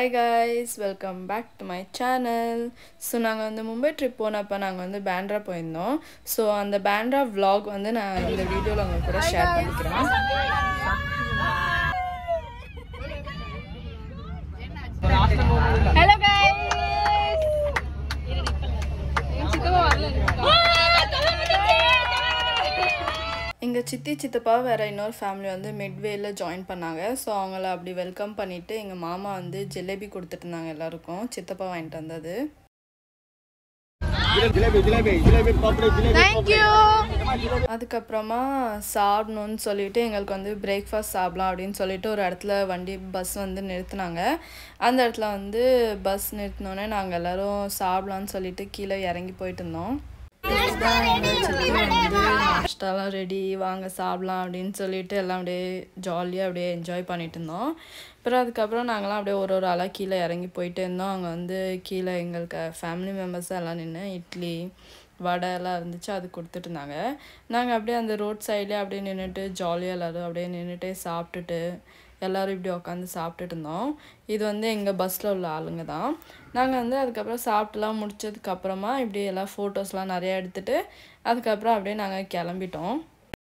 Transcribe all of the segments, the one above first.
hi guys welcome back to my channel so நாங்கள் வந்து Mumbai trip போனப்போ நாங்கள் வந்து பேண்ட்ரா போயிருந்தோம் ஸோ அந்த பேண்ட்ரா vlog வந்து நான் இந்த வீடியோவில் உங்க கூட ஷேர் பண்ணிக்கிறேன் ஹலோ கைஸ் எங்கள் சித்தி சித்தப்பா வேறு இன்னொரு ஃபேமிலி வந்து மிட்வேல ஜாயின் பண்ணாங்க ஸோ அவங்கள அப்படி வெல்கம் பண்ணிவிட்டு எங்கள் மாமா வந்து ஜிலேபி கொடுத்துட்டு இருந்தாங்க எல்லாருக்கும் சித்தப்பா வாங்கிட்டு வந்தது ஜிலேபி ஜிலேபி ஜிலேபி பாப்படு ஜிலேபி தேங்க்யூ அதுக்கப்புறமா சாப்பிடணும்னு சொல்லிட்டு எங்களுக்கு வந்து பிரேக்ஃபாஸ்ட் சாப்பிடலாம் அப்படின்னு சொல்லிட்டு ஒரு இடத்துல வண்டி பஸ் வந்து நிறுத்துனாங்க அந்த இடத்துல வந்து பஸ் நிறுத்தினோடனே நாங்கள் எல்லாரும் சாப்பிடலாம்னு சொல்லிட்டு கீழே இறங்கி போயிட்டு இருந்தோம் இதுதான் எங்க சித்தி வந்து நாஷ்டாலாம் ரெடி வாங்க சாப்பிடலாம் அப்படின்னு சொல்லிட்டு எல்லாம் அப்படியே ஜாலியாக அப்படியே என்ஜாய் பண்ணிட்டு இருந்தோம் அப்புறம் அதுக்கப்புறம் நாங்களாம் அப்படியே ஒரு ஒரு ஆளாக கீழே இறங்கி போயிட்டு இருந்தோம் அங்கே வந்து கீழே எங்களுக்கு ஃபேமிலி மெம்பர்ஸ் எல்லாம் நின்று இட்லி வடை எல்லாம் இருந்துச்சு அது கொடுத்துட்டு இருந்தாங்க நாங்கள் அப்படியே அந்த ரோட் சைட்லேயே அப்படியே நின்றுட்டு ஜாலியாக எல்லோரும் அப்படியே நின்றுட்டே சாப்பிட்டுட்டு எல்லோரும் இப்படி உட்காந்து சாப்பிட்டுட்டு இருந்தோம் இது வந்து எங்கள் பஸ்ஸில் உள்ள ஆளுங்க தான் நாங்கள் வந்து அதுக்கப்புறம் சாப்பிட்டுலாம் முடிச்சதுக்கப்புறமா இப்படி எல்லாம் ஃபோட்டோஸ்லாம் நிறையா எடுத்துட்டு அதுக்கப்புறம் அப்படியே நாங்கள் கிளம்பிட்டோம்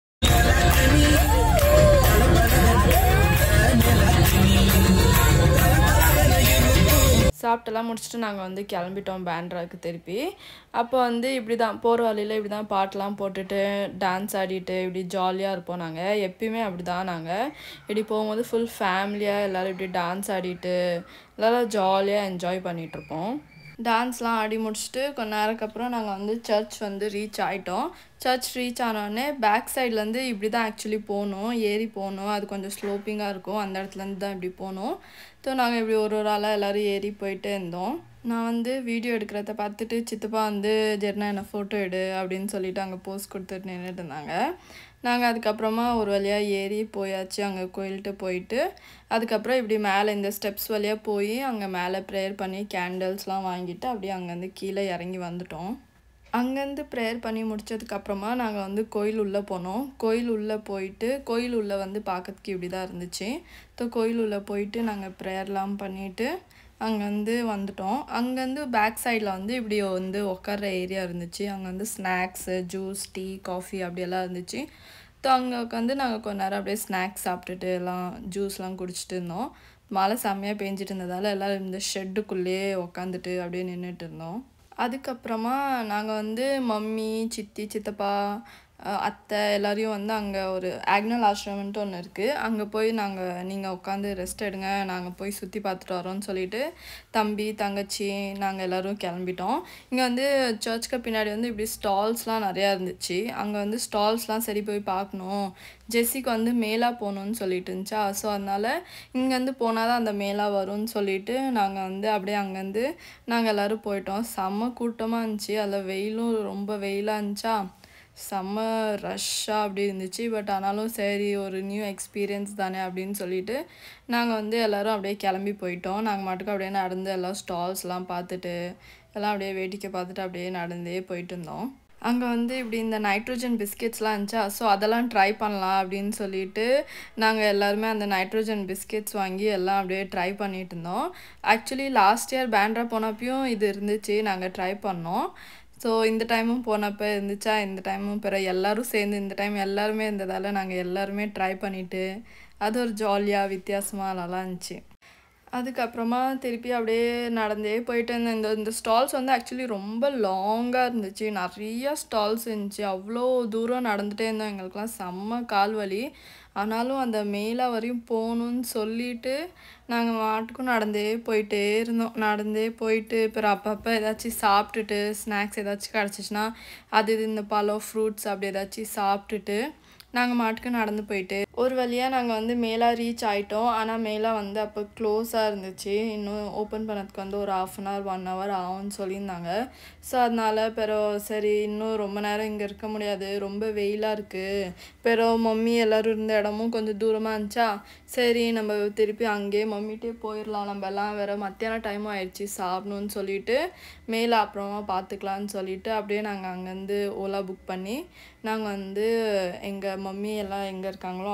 சாப்பிட்டெல்லாம் முடிச்சுட்டு நாங்கள் வந்து கிளம்பிட்டோம் பேண்ட்ராக்கு திருப்பி அப்போ வந்து இப்படி தான் போகிற வழியில் இப்படி தான் பாட்டெலாம் போட்டுட்டு டான்ஸ் ஆடிட்டு இப்படி ஜாலியாக இருப்போம் நாங்கள் எப்பயுமே அப்படி தான் நாங்கள் இப்படி போகும்போது ஃபுல் ஃபேமிலியாக எல்லோரும் இப்படி டான்ஸ் ஆடிட்டு எல்லோரும் ஜாலியாக என்ஜாய் பண்ணிகிட்ருப்போம் டான்ஸ்லாம் ஆடி முடிச்சுட்டு கொஞ்ச நேரத்துக்கு அப்புறம் நாங்கள் வந்து சர்ச் வந்து ரீச் ஆகிட்டோம் சர்ச் ரீச் ஆனோடனே பேக் சைட்லேருந்து இப்படி தான் ஆக்சுவலி போகணும் ஏறி போகணும் அது கொஞ்சம் ஸ்லோப்பிங்காக இருக்கும் அந்த இடத்துலேருந்து தான் இப்படி போகணும் ஸோ நாங்கள் இப்படி ஒரு ஒரு ஆளாக எல்லோரும் ஏறி போயிட்டே இருந்தோம் நான் வந்து வீடியோ எடுக்கிறத பார்த்துட்டு சித்தப்பா வந்து ஜெர்னா என்ன ஃபோட்டோ எடு அப்படின்னு சொல்லிட்டு அங்கே போஸ் கொடுத்துட்டு நின்றுட்டு இருந்தாங்க நாங்கள் அதுக்கப்புறமா ஒரு வழியாக ஏறி போயாச்சு அங்கே கோயில்கிட்ட போயிட்டு அதுக்கப்புறம் இப்படி மேலே இந்த ஸ்டெப்ஸ் வழியாக போய் அங்கே மேலே ப்ரேயர் பண்ணி கேண்டில்ஸ்லாம் வாங்கிட்டு அப்படியே அங்கேருந்து கீழே இறங்கி வந்துட்டோம் அங்கேருந்து ப்ரேயர் பண்ணி முடிச்சதுக்கப்புறமா நாங்கள் வந்து கோயில் உள்ளே போனோம் கோயில் உள்ளே போயிட்டு கோயில் உள்ளே வந்து பார்க்கறதுக்கு இப்படி தான் இருந்துச்சு ஸோ கோயில் உள்ளே போயிட்டு நாங்கள் ப்ரேயர்லாம் பண்ணிவிட்டு அங்கேருந்து வந்துட்டோம் அங்கேருந்து பேக் சைடில் வந்து இப்படி வந்து உட்கார்ற ஏரியா இருந்துச்சு அங்கே வந்து ஸ்நாக்ஸு ஜூஸ் டீ காஃபி அப்படியெல்லாம் இருந்துச்சு ஸோ அங்கே உட்காந்து நாங்கள் கொஞ்ச நேரம் அப்படியே ஸ்நாக்ஸ் சாப்பிட்டுட்டு எல்லாம் ஜூஸ்லாம் குடிச்சிட்டு இருந்தோம் மழை செம்மையாக பேஞ்சிட்டு இருந்ததால் எல்லோரும் இந்த ஷெட்டுக்குள்ளேயே உக்காந்துட்டு அப்படியே நின்றுட்டு இருந்தோம் அதுக்கப்புறமா நாங்கள் வந்து மம்மி சித்தி சித்தப்பா அஹ் அத்தை எல்லாரையும் வந்து அங்கே ஒரு ஆக்னல் ஆசிரமன்ட்டு ஒன்று இருக்குது அங்கே போய் நாங்கள் நீங்கள் உட்காந்து ரெஸ்ட் எடுங்க நாங்கள் போய் சுற்றி பார்த்துட்டு வரோம்னு சொல்லிட்டு தம்பி தங்கச்சி நாங்கள் எல்லோரும் கிளம்பிட்டோம் இங்கே வந்து சர்ச்சுக்கு பின்னாடி வந்து இப்படி ஸ்டால்ஸ்லாம் நிறையா இருந்துச்சு அங்கே வந்து ஸ்டால்ஸ்லாம் சரி போய் பார்க்கணும் ஜெஸ்ஸிக்கு வந்து மேலா போகணுன்னு சொல்லிட்டு இருந்துச்சா ஸோ அதனால் இங்கேருந்து போனால் தான் அந்த மேலா வரும்னு சொல்லிட்டு நாங்கள் வந்து அப்படியே அங்கேருந்து நாங்கள் எல்லோரும் போயிட்டோம் செம்ம கூட்டமாக இருந்துச்சு அதில் வெயிலும் ரொம்ப வெயிலாக இருந்துச்சா செம்ம ரஷ்ஷாக அப்படி இருந்துச்சு பட் ஆனாலும் சரி ஒரு நியூ எக்ஸ்பீரியன்ஸ் தானே அப்படின்னு சொல்லிட்டு நாங்கள் வந்து எல்லோரும் அப்படியே கிளம்பி போயிட்டோம் நாங்கள் மட்டுக்கு அப்படியே நடந்து எல்லாம் ஸ்டால்ஸ்லாம் பார்த்துட்டு எல்லாம் அப்படியே வேடிக்கை பார்த்துட்டு அப்படியே நடந்தே போயிட்டு இருந்தோம் அங்கே வந்து இப்படி இந்த நைட்ரோஜன் பிஸ்கெட்ஸ்லாம் இருந்துச்சா ஸோ அதெல்லாம் ட்ரை பண்ணலாம் அப்படின்னு சொல்லிட்டு நாங்கள் எல்லாருமே அந்த நைட்ரோஜன் பிஸ்கெட்ஸ் வாங்கி எல்லாம் அப்படியே ட்ரை பண்ணிட்டு இருந்தோம் ஆக்சுவலி லாஸ்ட் இயர் பேண்ட்ரா போனப்பையும் இது இருந்துச்சு நாங்கள் ட்ரை பண்ணோம் ஸோ இந்த டைமும் போனப்போ இருந்துச்சா இந்த டைமும் பிற எல்லாரும் சேர்ந்து இந்த டைம் எல்லாருமே இருந்ததால் நாங்கள் எல்லாருமே ட்ரை பண்ணிவிட்டு அது ஒரு ஜாலியாக வித்தியாசமாக நல்லா இருந்துச்சு அதுக்கப்புறமா திருப்பி அப்படியே நடந்தே போயிட்டு இருந்தேன் இந்த இந்த ஸ்டால்ஸ் வந்து ஆக்சுவலி ரொம்ப லாங்காக இருந்துச்சு நிறைய ஸ்டால்ஸ் இருந்துச்சு அவ்வளோ தூரம் நடந்துகிட்டே இருந்தோம் எங்களுக்குலாம் செம்ம கால் வலி ஆனாலும் அந்த மேலே வரையும் போகணுன்னு சொல்லிட்டு நாங்கள் மாட்டுக்கும் நடந்தே போயிட்டே இருந்தோம் நடந்தே போயிட்டு அப்புறம் அப்பப்போ ஏதாச்சும் சாப்பிட்டுட்டு ஸ்நாக்ஸ் ஏதாச்சும் கிடச்சிச்சின்னா அது இது இந்த பழம் ஃப்ரூட்ஸ் அப்படி ஏதாச்சும் சாப்பிட்டுட்டு நாங்கள் மாட்டுக்கு நடந்து போயிட்டு ஒரு வழியாக நாங்கள் வந்து மேலே ரீச் ஆகிட்டோம் ஆனால் மேலே வந்து அப்போ க்ளோஸாக இருந்துச்சு இன்னும் ஓப்பன் பண்ணதுக்கு வந்து ஒரு half an hour one hour ஆகும்னு சொல்லியிருந்தாங்க ஸோ அதனால் பிறகு சரி இன்னும் ரொம்ப நேரம் இங்கே இருக்க முடியாது ரொம்ப வெயிலாக இருக்குது பிறகு மம்மி எல்லோரும் இருந்த இடமும் கொஞ்சம் தூரமாக இருந்துச்சா சரி நம்ம திருப்பி அங்கேயே மம்மிட்டே போயிடலாம் நம்ம எல்லாம் வேறு மத்தியானம் டைமும் ஆயிடுச்சு சாப்பிடணும்னு சொல்லிட்டு மேலே அப்புறமா பார்த்துக்கலான்னு சொல்லிட்டு அப்படியே நாங்கள் அங்கேருந்து ஓலா புக் பண்ணி நாங்கள் வந்து எங்கள் மம்மி எல்லாம் எங்கே இருக்காங்களோ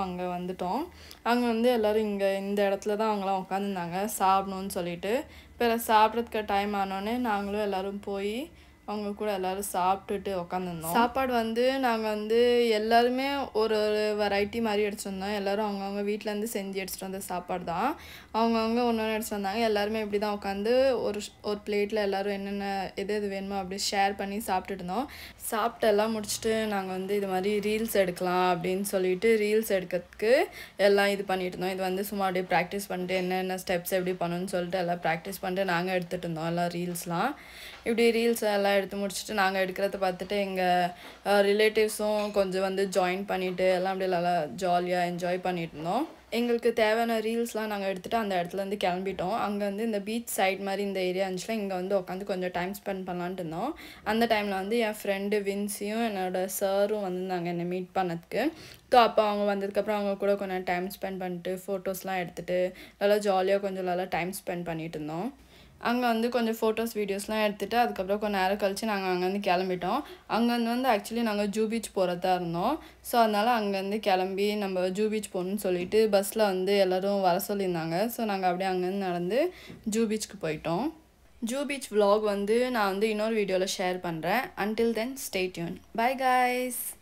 அங்கே வந்துட்டோம் அங்கே வந்து எல்லோரும் இங்கே இந்த இடத்துல தான் அவங்களாம் உட்காந்துருந்தாங்க சாப்பிடணும்னு சொல்லிட்டு பிறகு சாப்பிட்றதுக்கு டைம் ஆனோடனே நாங்களும் எல்லோரும் போய் அவங்க கூட எல்லோரும் சாப்பிட்டுட்டு உட்காந்துருந்தோம் சாப்பாடு வந்து நாங்கள் வந்து எல்லாருமே ஒரு ஒரு வெரைட்டி மாதிரி எடுத்துட்டு வந்தோம் எல்லோரும் அவங்கவுங்க வீட்டிலேருந்து செஞ்சு எடுத்துகிட்டு வந்த சாப்பாடு தான் அவங்கவுங்க ஒன்று ஒன்று எடுத்துட்டு வந்தாங்க எல்லாருமே இப்படி தான் உட்காந்து ஒரு ஒரு பிளேட்டில் எல்லோரும் என்னென்ன எது எது வேணுமோ அப்படி ஷேர் பண்ணி சாப்பிட்டுட்டு இருந்தோம் சாப்பிட்டு எல்லாம் முடிச்சுட்டு நாங்கள் வந்து இது மாதிரி ரீல்ஸ் எடுக்கலாம் அப்படின்னு சொல்லிட்டு ரீல்ஸ் எடுக்கிறதுக்கு எல்லாம் இது பண்ணிட்டு இருந்தோம் இது வந்து சும்மா அப்படியே ப்ராக்டிஸ் பண்ணிட்டு என்னென்ன ஸ்டெப்ஸ் எப்படி பண்ணணும்னு சொல்லிட்டு எல்லாம் ப்ராக்டிஸ் பண்ணிட்டு நாங்கள் எடுத்துகிட்டு இருந்தோம் எல்லாம் ரீல்ஸ்லாம் இப்படி ரீல்ஸ் எல்லாம் எடுத்து முடிச்சுட்டு நாங்கள் எடுக்கிறத பார்த்துட்டு எங்கள் ரிலேட்டிவ்ஸும் கொஞ்சம் வந்து ஜாயின் பண்ணிவிட்டு எல்லாம் அப்படியே நல்லா ஜாலியாக என்ஜாய் பண்ணிட்டு இருந்தோம் எங்களுக்கு தேவையான ரீல்ஸ்லாம் நாங்கள் எடுத்துகிட்டு அந்த இடத்துல இருந்து கிளம்பிட்டோம் அங்கே வந்து இந்த பீச் சைட் மாதிரி இந்த ஏரியா இருந்துச்சுல இங்கே வந்து உட்காந்து கொஞ்சம் டைம் ஸ்பெண்ட் பண்ணலான்ட்டு இருந்தோம் அந்த டைமில் வந்து என் ஃப்ரெண்டு வின்சியும் என்னோட சாரும் வந்திருந்தாங்க என்னை மீட் பண்ணதுக்கு ஸோ அப்போ அவங்க வந்ததுக்கப்புறம் அவங்க கூட கொஞ்சம் டைம் ஸ்பெண்ட் பண்ணிட்டு ஃபோட்டோஸ்லாம் எடுத்துகிட்டு நல்லா ஜாலியாக கொஞ்சம் நல்லா டைம் ஸ்பெண்ட் பண்ணிட்டு இருந்தோம் அங்கே வந்து கொஞ்சம் ஃபோட்டோஸ் வீடியோஸ்லாம் எடுத்துகிட்டு அதுக்கப்புறம் கொஞ்சம் நேரம் கழித்து நாங்கள் அங்கேருந்து கிளம்பிட்டோம் அங்கேருந்து வந்து ஆக்சுவலி நாங்கள் ஜூ பீச் போகிறதா இருந்தோம் ஸோ அதனால் அங்கேருந்து கிளம்பி நம்ம ஜூ பீச் போகணுன்னு சொல்லிட்டு பஸ்ஸில் வந்து எல்லோரும் வர சொல்லியிருந்தாங்க ஸோ நாங்கள் அப்படியே அங்கேருந்து நடந்து ஜூ பீச்சுக்கு போயிட்டோம் ஜூ பீச் vlog வந்து நான் வந்து இன்னொரு வீடியோவில் ஷேர் பண்ணுறேன் until தென் stay tuned bye guys